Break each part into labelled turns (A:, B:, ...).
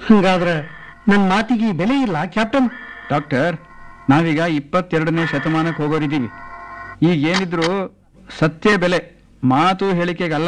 A: ಹಂಗಾದ್ರೆ ನನ್ನ ಮಾತಿಗೆ ಬೆಲೆ ಇಲ್ಲ ಕ್ಯಾಪ್ಟನ್
B: ಡಾಕ್ಟರ್ ನಾವೀಗ ಇಪ್ಪತ್ತೆರಡನೇ ಶತಮಾನಕ್ಕೆ ಹೋಗೋರಿದ್ದೀವಿ ಈಗ ಏನಿದ್ರು ಸತ್ಯ ಬೆಲೆ ಮಾತು ಹೇಳಿಕೆಗಲ್ಲ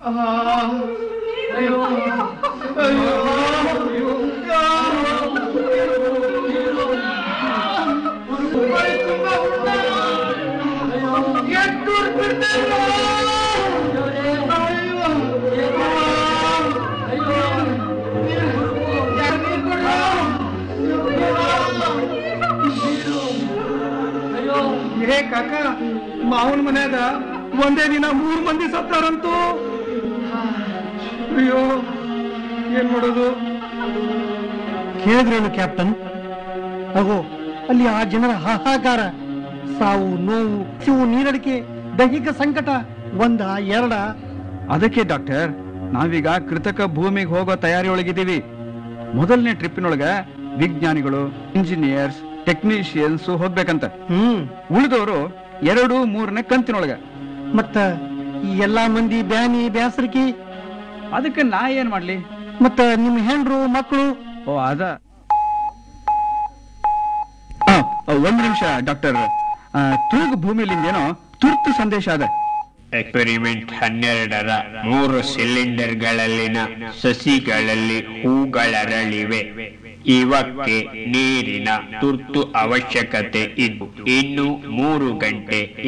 A: ಹೇ ಕಾಕ ಮಾವನ ಮನ್ಯಾಗ ಒಂದೇ ದಿನ ಮೂರು ಮಂದಿ ಸತ್ತಾರಂತೂ ಅಯ್ಯೋ ಏನ್ ಮಾಡೋದು ಕೇಳಿದ್ರೇನು ಕ್ಯಾಪ್ಟನ್ ಅಗೋ ಅಲ್ಲಿ ಆ ಜನರ ಹಾಹಾಕಾರ ಸಾವು ನೋವು ಶಿವು ನೀರಡಿಕೆ ದೈಹಿಕ ಸಂಕಟ ಒಂದ ಎರಡ
B: ಅದಕ್ಕೆ ಡಾಕ್ಟರ್ ನಾವೀಗ ಕೃತಕ ಭೂಮಿಗೆ ಹೋಗೋ ತಯಾರಿಯೊಳಗಿದ್ದೀವಿ ಮೊದಲನೇ ಟ್ರಿಪ್ಪಿನೊಳಗ ವಿಜ್ಞಾನಿಗಳು ಇಂಜಿನಿಯರ್ಸ್ ಟೆಕ್ನಿಷಿಯನ್ಸ್ ಹೋಗ್ಬೇಕಂತ
A: ಹ್ಮ್
B: ಉಳಿದವರು ಎರಡು ಮೂರನೇ ಕಂತಿನೊಳಗ
A: ಮತ್ತ ಈ ಎಲ್ಲಾ ಮಂದಿ ಬ್ಯಾನಿ ಬ್ಯಾಸರಿಕೆ
B: ಅದಕ್ಕೆ ನಾ ಏನ್ ಮಾಡ್ಲಿ
A: ಮತ್ತ ನಿಮ್ ಹೆಂಡ್ರು ಮಕ್ಕಳು
B: ಓ ಅದ ಆ, ಒಂದ್ ನಿಮಿಷ ಡಾಕ್ಟರ್ ಆ, ತೂಗು ಭೂಮಿಲಿಂದ ಏನೋ ತುರ್ತು ಸಂದೇಶ ಅದ
C: ಎಕ್ಸ್ಪೆರಿಮೆಂಟ್ ಹನ್ನೆರಡರ ಮೂರು ಸಿಲಿಂಡರ್ಗಳಲ್ಲಿನ ಸಸಿಗಳಲ್ಲಿ ಹೂಗಳರಳಿವೆ ಇವಕ್ಕೆ ನೀರಿನ ತುರ್ತು ಅವಶ್ಯಕತೆ ಇದ್ದು ಇನ್ನು ಮೂರು ಗಂಟೆ